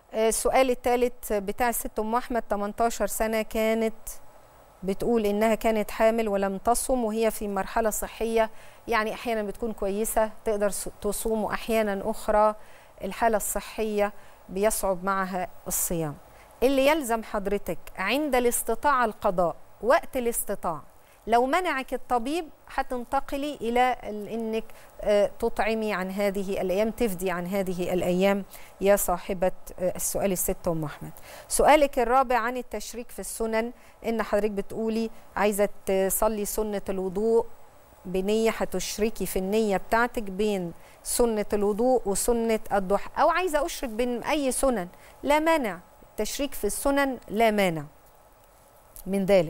السؤال الثالث بتاع الست ام احمد 18 سنه كانت بتقول انها كانت حامل ولم تصم وهي في مرحله صحيه يعني احيانا بتكون كويسه تقدر تصوم واحيانا اخرى الحاله الصحيه بيصعب معها الصيام اللي يلزم حضرتك عند الاستطاعه القضاء وقت الاستطاعه لو منعك الطبيب هتنتقلي الى انك تطعمي عن هذه الايام تفدي عن هذه الايام يا صاحبه السؤال الست ام احمد سؤالك الرابع عن التشريك في السنن ان حضرتك بتقولي عايزه تصلي سنه الوضوء بنيه هتشركي في النيه بتاعتك بين سنه الوضوء وسنه الضحى او عايزه اشرك بين اي سنن لا مانع التشريك في السنن لا مانع من ذلك